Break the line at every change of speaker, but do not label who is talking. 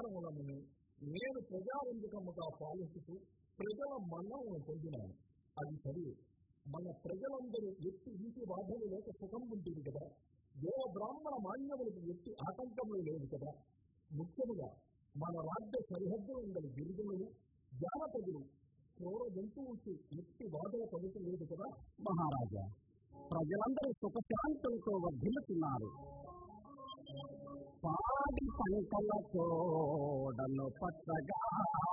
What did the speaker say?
పరిపాలనలను నేను ప్రజారంజకముగా పాలిస్తూ ప్రజల మన్నలను పొందినాను అది సరే మన ప్రజలందరూ ఎట్టి ఇంటి బాధలు లేక సుఖం ఉంటుంది కదా దేవ బ్రాహ్మణ మాన్యములకు ఎట్టి ఆటంకములు లేవు కదా ముఖ్యముగా మన రాజ్య సరిహద్దులందరి గిరిజనులు జానపదులు క్రూర జంతువులకు ఎట్టి బాధలు పడుతలేదు కదా
మహారాజా ప్రజలందరూ సుఖశాంతులతో వర్ధిల్లుతున్నారు పాడి పంటల తోడను పచ్చగా